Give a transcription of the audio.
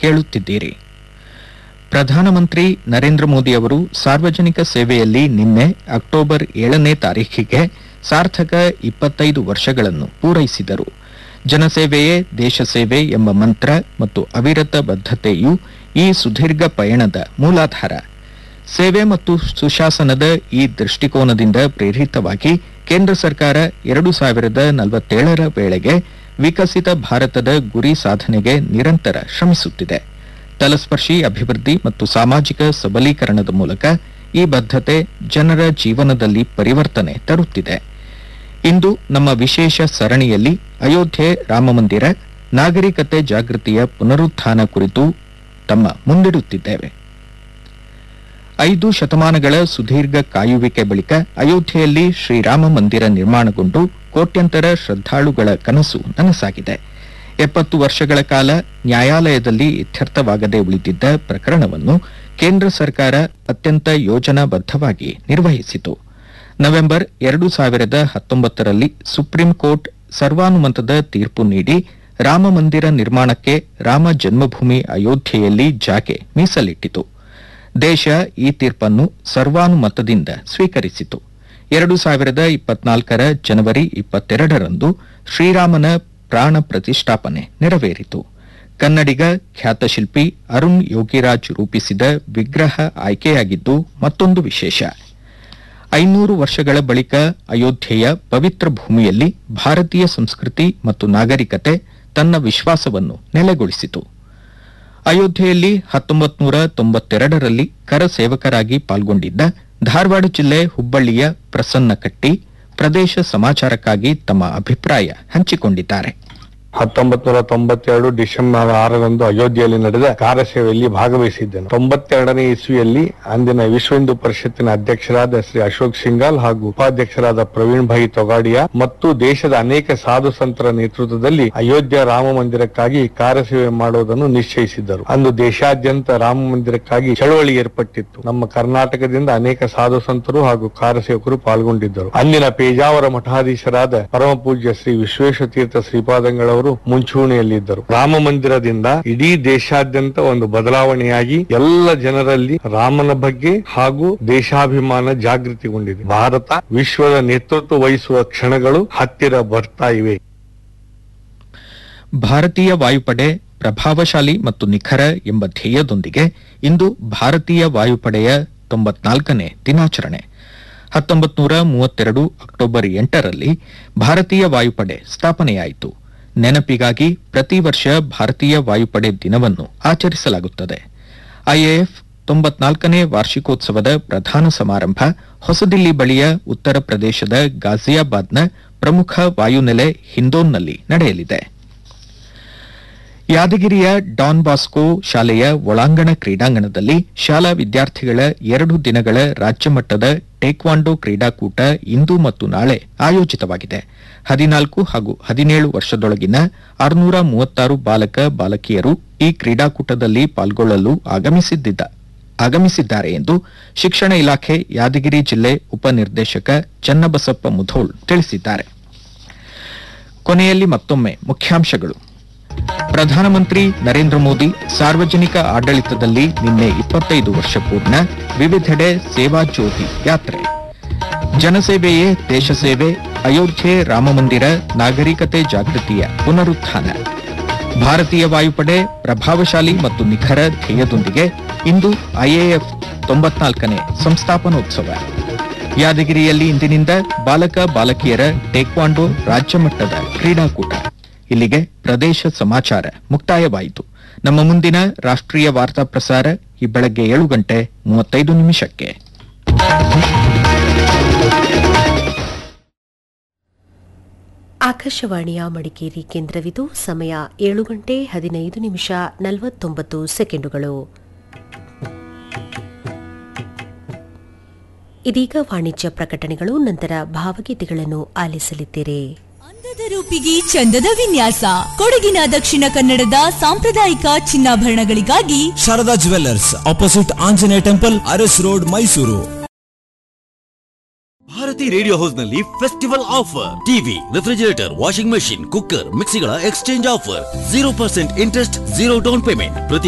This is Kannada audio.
ಕೇಳುತ್ತಿದ್ದೀರಿ ಪ್ರಧಾನಮಂತ್ರಿ ನರೇಂದ್ರ ಮೋದಿ ಅವರು ಸಾರ್ವಜನಿಕ ಸೇವೆಯಲ್ಲಿ ನಿನ್ನೆ ಅಕ್ಟೋಬರ್ ಏಳನೇ ತಾರೀಖಿಗೆ ಸಾರ್ಥಕ ಇಪ್ಪತ್ತೈದು ವರ್ಷಗಳನ್ನು ಪೂರೈಸಿದರು ಜನಸೇವೆಯೇ ದೇಶ ಸೇವೆ ಎಂಬ ಮಂತ್ರ ಮತ್ತು ಅವಿರತ ಬದ್ಧತೆಯು ಈ ಸುದೀರ್ಘ ಪಯಣದ ಮೂಲಾಧಾರ ಸೇವೆ ಮತ್ತು ಸುಶಾಸನದ ಈ ದೃಷ್ಟಿಕೋನದಿಂದ ಪ್ರೇರಿತವಾಗಿ ಕೇಂದ್ರ ಸರ್ಕಾರ ಎರಡು ಸಾವಿರದ ನಲವತ್ತೇಳರ ವೇಳೆಗೆ ವಿಕಸಿತ ಭಾರತದ ಗುರಿ ಸಾಧನೆಗೆ ನಿರಂತರ ಶ್ರಮಿಸುತ್ತಿದೆ ತಲಸ್ಪರ್ಶಿ ಅಭಿವೃದ್ಧಿ ಮತ್ತು ಸಾಮಾಜಿಕ ಸಬಲೀಕರಣದ ಮೂಲಕ ಈ ಬದ್ಧತೆ ಜನರ ಜೀವನದಲ್ಲಿ ಪರಿವರ್ತನೆ ತರುತ್ತಿದೆ ಇಂದು ನಮ್ಮ ವಿಶೇಷ ಸರಣಿಯಲ್ಲಿ ಅಯೋಧ್ಯೆ ರಾಮಮಂದಿರ ನಾಗರಿಕತೆ ಜಾಗೃತಿಯ ಪುನರುತ್ಥಾನ ಕುರಿತು ತಮ್ಮ ಮುಂದಿಡುತ್ತಿದ್ದೇವೆ ಐದು ಶತಮಾನಗಳ ಸುದೀರ್ಘ ಕಾಯುವಿಕೆ ಬಳಿಕ ಅಯೋಧ್ಯೆಯಲ್ಲಿ ಶ್ರೀರಾಮ ಮಂದಿರ ನಿರ್ಮಾಣಗೊಂಡು ಕೋಟ್ಯಂತರ ಶ್ರದ್ಧಾಳುಗಳ ಕನಸು ನನಸಾಗಿದೆ ಎಪ್ಪತ್ತು ವರ್ಷಗಳ ಕಾಲ ನ್ಯಾಯಾಲಯದಲ್ಲಿ ಇತ್ಯರ್ಥವಾಗದೆ ಉಳಿದಿದ್ದ ಪ್ರಕರಣವನ್ನು ಕೇಂದ್ರ ಸರ್ಕಾರ ಅತ್ಯಂತ ಯೋಜನಾಬದ್ಧವಾಗಿ ನಿರ್ವಹಿಸಿತು ನವೆಂಬರ್ ಎರಡು ಸಾವಿರದ ಹತ್ತೊಂಬತ್ತರಲ್ಲಿ ಸುಪ್ರೀಂ ಕೋರ್ಟ್ ಸರ್ವಾನುಮತದ ತೀರ್ಪು ನೀಡಿ ರಾಮ ಮಂದಿರ ನಿರ್ಮಾಣಕ್ಕೆ ರಾಮ ಜನ್ಮಭೂಮಿ ಅಯೋಧ್ಯೆಯಲ್ಲಿ ಜಾಗೆ ಮೀಸಲಿಟ್ಟಿತು ದೇಶ ಈ ತೀರ್ಪನ್ನು ಸರ್ವಾನುಮತದಿಂದ ಸ್ವೀಕರಿಸಿತು ಎರಡು ಸಾವಿರದ ಇಪ್ಪತ್ನಾಲ್ಕರ ಜನವರಿ ಇಪ್ಪತ್ತೆರಡರಂದು ಶ್ರೀರಾಮನ ಪ್ರಾಣ ಪ್ರತಿಷ್ಠಾಪನೆ ನೆರವೇರಿತು ಕನ್ನಡಿಗ ಖ್ಯಾತ ಶಿಲ್ಪಿ ಅರುಣ್ ಯೋಗಿರಾಜ್ ರೂಪಿಸಿದ ವಿಗ್ರಹ ಆಯ್ಕೆಯಾಗಿದ್ದು ಮತ್ತೊಂದು ವಿಶೇಷ ಐನೂರು ವರ್ಷಗಳ ಬಳಿಕ ಅಯೋಧ್ಯೆಯ ಪವಿತ್ರ ಭೂಮಿಯಲ್ಲಿ ಭಾರತೀಯ ಸಂಸ್ಕೃತಿ ಮತ್ತು ನಾಗರಿಕತೆ ತನ್ನ ವಿಶ್ವಾಸವನ್ನು ನೆಲೆಗೊಳಿಸಿತು ಅಯೋಧ್ಯೆಯಲ್ಲಿ ಹತ್ತೊಂಬತ್ತು ನೂರ ತೊಂಬತ್ತೆರಡರಲ್ಲಿ ಕರ ಸೇವಕರಾಗಿ ಪಾಲ್ಗೊಂಡಿದ್ದ ಧಾರವಾಡ ಜಿಲ್ಲೆ ಹುಬ್ಬಳ್ಳಿಯ ಪ್ರಸನ್ನ ಕಟ್ಟಿ ಪ್ರದೇಶ ಸಮಾಚಾರಕ್ಕಾಗಿ ತಮ್ಮ ಅಭಿಪ್ರಾಯ ಹಂಚಿಕೊಂಡಿದ್ದಾರೆ ಹತ್ತೊಂಬತ್ ನೂರ ತೊಂಬತ್ತೆರಡು ಡಿಸೆಂಬರ್ ಆರರಂದು ಅಯೋಧ್ಯೆಯಲ್ಲಿ ನಡೆದ ಕಾರ್ಯಸೇವೆಯಲ್ಲಿ ಭಾಗವಹಿಸಿದ್ದೆನು ತೊಂಬತ್ತೆರಡನೇ ಇಸ್ವಿಯಲ್ಲಿ ಅಂದಿನ ವಿಶ್ವ ಹಿಂದೂ ಪರಿಷತ್ತಿನ ಅಧ್ಯಕ್ಷರಾದ ಶ್ರೀ ಅಶೋಕ್ ಸಿಂಗಾಲ್ ಹಾಗೂ ಉಪಾಧ್ಯಕ್ಷರಾದ ಪ್ರವೀಣ್ ಭಾಯಿ ತೊಗಾಡಿಯಾ ಮತ್ತು ದೇಶದ ಅನೇಕ ಸಾಧು ಸಂತರ ನೇತೃತ್ವದಲ್ಲಿ ಅಯೋಧ್ಯ ರಾಮ ಮಂದಿರಕ್ಕಾಗಿ ಕಾರ್ಯಸೇವೆ ಮಾಡುವುದನ್ನು ನಿಶ್ಚಯಿಸಿದ್ದರು ಅಂದು ದೇಶಾದ್ಯಂತ ರಾಮ ಮಂದಿರಕ್ಕಾಗಿ ಚಳವಳಿ ಏರ್ಪಟ್ಟಿತ್ತು ನಮ್ಮ ಕರ್ನಾಟಕದಿಂದ ಅನೇಕ ಸಾಧು ಸಂತರು ಹಾಗೂ ಕಾರ್ಯಸೇವಕರು ಪಾಲ್ಗೊಂಡಿದ್ದರು ಅಂದಿನ ಪೇಜಾವರ ಮಠಾಧೀಶರಾದ ಪರಮ ಪೂಜ್ಯ ಶ್ರೀ ವಿಶ್ವೇಶ್ವರ ತೀರ್ಥ ಶ್ರೀಪಾದಂಗಳವರು ಮುಂಚೂಣಿಯಲ್ಲಿದ್ದರು ರಾಮ ಮಂದಿರದಿಂದ ಇಡೀ ದೇಶಾದ್ಯಂತ ಒಂದು ಬದಲಾವಣೆಯಾಗಿ ಎಲ್ಲ ಜನರಲ್ಲಿ ರಾಮನ ಬಗ್ಗೆ ಹಾಗೂ ದೇಶಾಭಿಮಾನ ಜಾಗೃತಿಗೊಂಡಿದೆ ಭಾರತ ವಿಶ್ವದ ನೇತೃತ್ವ ವಹಿಸುವ ಕ್ಷಣಗಳು ಹತ್ತಿರ ಬರ್ತಾ ಇವೆ ಭಾರತೀಯ ವಾಯುಪಡೆ ಪ್ರಭಾವಶಾಲಿ ಮತ್ತು ನಿಖರ ಎಂಬ ಧ್ಯೇಯದೊಂದಿಗೆ ಇಂದು ಭಾರತೀಯ ವಾಯುಪಡೆಯ ತೊಂಬತ್ನಾಲ್ಕನೇ ದಿನಾಚರಣೆ ಹತ್ತೊಂಬತ್ತು ನೂರ ಮೂವತ್ತೆರಡು ಅಕ್ಟೋಬರ್ ಎಂಟರಲ್ಲಿ ಭಾರತೀಯ ವಾಯುಪಡೆ ಸ್ಥಾಪನೆಯಾಯಿತು ನೆನಪಿಗಾಗಿ ಪ್ರತಿ ವರ್ಷ ಭಾರತೀಯ ವಾಯುಪಡೆ ದಿನವನ್ನು ಆಚರಿಸಲಾಗುತ್ತದೆ ಐಎಎಫ್ ತೊಂಬತ್ನಾಲ್ಕನೇ ವಾರ್ಷಿಕೋತ್ಸವದ ಪ್ರಧಾನ ಸಮಾರಂಭ ಹೊಸದಿಲ್ಲಿ ಬಳಿಯ ಉತ್ತರ ಪ್ರದೇಶದ ಗಾಜಿಯಾಬಾದ್ನ ಪ್ರಮುಖ ವಾಯುನೆಲೆ ಹಿಂದೋನ್ನಲ್ಲಿ ನಡೆಯಲಿದೆ ಯಾದಗಿರಿಯ ಡಾನ್ ಬಾಸ್ಕೋ ಶಾಲೆಯ ಒಳಾಂಗಣ ಕ್ರೀಡಾಂಗಣದಲ್ಲಿ ಶಾಲಾ ವಿದ್ಯಾರ್ಥಿಗಳ ಎರಡು ದಿನಗಳ ರಾಜ್ಯಮಟ್ಟದ ಟೇಕ್ವಾಂಡೋ ಕ್ರೀಡಾಕೂಟ ಇಂದು ಮತ್ತು ನಾಳೆ ಆಯೋಜಿತವಾಗಿದೆ ಹದಿನಾಲ್ಕು ಹಾಗೂ ಹದಿನೇಳು ವರ್ಷದೊಳಗಿನ ಆರುನೂರ ಮೂವತ್ತಾರು ಬಾಲಕ ಬಾಲಕಿಯರು ಈ ಕ್ರೀಡಾಕೂಟದಲ್ಲಿ ಪಾಲ್ಗೊಳ್ಳಲು ಆಗಮಿಸಿದ್ದ ಆಗಮಿಸಿದ್ದಾರೆ ಎಂದು ಶಿಕ್ಷಣ ಇಲಾಖೆ ಯಾದಗಿರಿ ಜಿಲ್ಲೆ ಉಪನಿರ್ದೇಶಕ ಚನ್ನಬಸಪ್ಪ ಮುಧೋಳ್ ತಿಳಿಸಿದ್ದಾರೆ ಕೊನೆಯಲ್ಲಿ ಮತ್ತೊಮ್ಮೆ ಮುಖ್ಯಾಂಶಗಳು ಪ್ರಧಾನಮಂತ್ರಿ ನರೇಂದ್ರ ಮೋದಿ ಸಾರ್ವಜನಿಕ ಆಡಳಿತದಲ್ಲಿ ನಿನ್ನೆ ಇಪ್ಪತ್ತೈದು ವರ್ಷ ಪೂರ್ಣ ವಿವಿಧೆಡೆ ಸೇವಾ ಜ್ಯೋತಿ ಯಾತ್ರೆ ಜನಸೇವೆಯೇ ದೇಶ ಸೇವೆ ಅಯೋಧ್ಯೆ ರಾಮಮಂದಿರ ನಾಗರಿಕತೆ ಜಾಗೃತಿಯ ಪುನರುತ್ಥಾನ ಭಾರತೀಯ ವಾಯುಪಡೆ ಪ್ರಭಾವಶಾಲಿ ಮತ್ತು ನಿಖರ ಧ್ಯೇಯದೊಂದಿಗೆ ಇಂದು ಐಎಎಫ್ ತೊಂಬತ್ನಾಲ್ಕನೇ ಸಂಸ್ಥಾಪನೋತ್ಸವ ಯಾದಗಿರಿಯಲ್ಲಿ ಇಂದಿನಿಂದ ಬಾಲಕ ಬಾಲಕಿಯರ ಟೇಕ್ವಾಂಡೋ ರಾಜ್ಯಮಟ್ಟದ ಕ್ರೀಡಾಕೂಟ ಇಲ್ಲಿಗೆ ಪ್ರದೇಶ ಸಮಾಚಾರ ಮುಕ್ತಾಯವಾಯಿತು ನಮ್ಮ ಮುಂದಿನ ರಾಷ್ಟ್ರೀಯ ವಾರ್ತಾ ಪ್ರಸಾರ ಈ ಬೆಳಗ್ಗೆ ಏಳು ಗಂಟೆ ಮೂವತ್ತೈದು ನಿಮಿಷಕ್ಕೆ ಆಕಾಶವಾಣಿಯ ಮಡಿಕೇರಿ ಕೇಂದ್ರವಿದು ಸಮಯ ಏಳು ಗಂಟೆ ಹದಿನೈದು ನಿಮಿಷ ನಲವತ್ತೊಂಬತ್ತು ಸೆಕೆಂಡುಗಳು ಇದೀಗ ವಾಣಿಜ್ಯ ಪ್ರಕಟಣೆಗಳು ನಂತರ ಭಾವಗೀತೆಗಳನ್ನು ಆಲಿಸಲಿದ್ದೀರಿ ಅಂದದ ರೂಪಿಗೆ ಚಂದದ ವಿನ್ಯಾಸ ಕೊಡಗಿನ ದಕ್ಷಿಣ ಕನ್ನಡದ ಸಾಂಪ್ರದಾಯಿಕ ಚಿನ್ನಾಭರಣಗಳಿಗಾಗಿ Sharada jewellers opposite Anjaneya temple Aras road Mysuru Bharati radio house ನಲ್ಲಿ festival offer TV refrigerator washing machine cooker ಮಿಕ್ಸಿಗಳ exchange offer zero percent interest zero down payment ಪ್ರತಿ